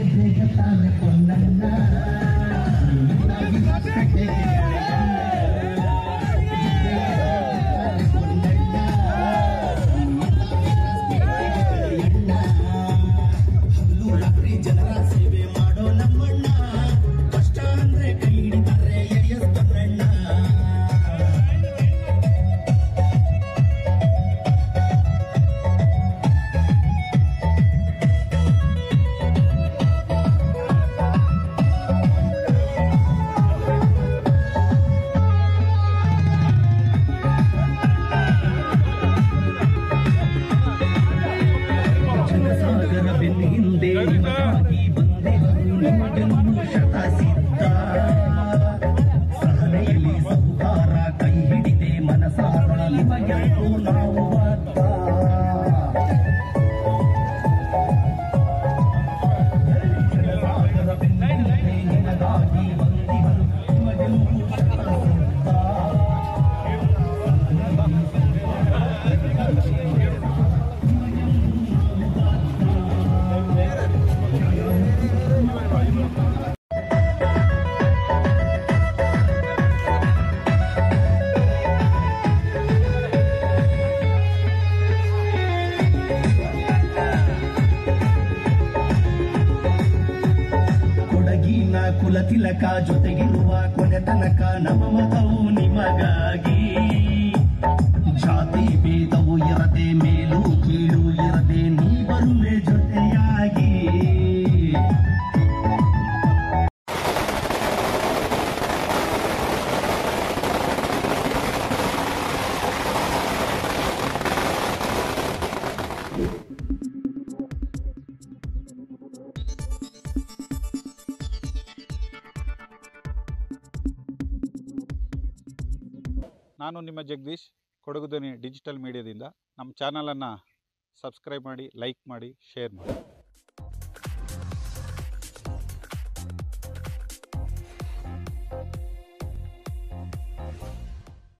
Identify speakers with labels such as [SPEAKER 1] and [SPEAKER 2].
[SPEAKER 1] ಜನರ ಸೇವೆ ಮಾಡೋ ನಮ್ಮಣ್ಣ ಕಷ್ಟ ಅಂದ್ರೆ ಕೈ ಹಿಡಿತಾರೆ ಎಳೆಯಸ್ತಣ್ಣ ಜನಸಾಗರ ಬೆನ್ನ ಹಿಂದೆ ನಿಮಗಾಗಿ ಬಂದೆವು ನಿಮಗೆಂದು ಶತ ಸಿದ್ಧ ಸಹನೆಯಲ್ಲಿ ಸಹಕಾರ ಕೈ ಹಿಡಿದೆ ಮನಸಾರ ನಿಮಗೆಂದು ನಾವು ಬದ್ಧ ಜನಸಾಗರ ಬೆನ್ನ ಹಿಂದೆ ನಿಮಗಾಗಿ ಬಂದೆವು ನಿಮಗೆಂದು ಶತ ಸಿದ್ಧ ಕೊಡಗಿನ ಕುಲತಿಲಕ ಜೊತೆಗಿರುವ ಕೊನೆ ತನಕ ನಮ್ಮ ಮತವು ನಿಮಗಾಗಿ ಜಾತಿ ಭೇದವು ಇರದೆ ಮೇಲು ಕೀಳು ಇರದೆ ನೀ ಬರುವೆ ಜೊತೆಯಾಗಿ
[SPEAKER 2] ನಾನು ನಿಮ್ಮ ಜಗದೀಶ್ ಕೊಡಗು ಧ್ವನಿ ಡಿಜಿಟಲ್ ಮೀಡಿಯಾದಿಂದ ನಮ್ಮ ಚಾನಲನ್ನು ಸಬ್ಸ್ಕ್ರೈಬ್ ಮಾಡಿ ಲೈಕ್ ಮಾಡಿ ಶೇರ್ ಮಾಡಿ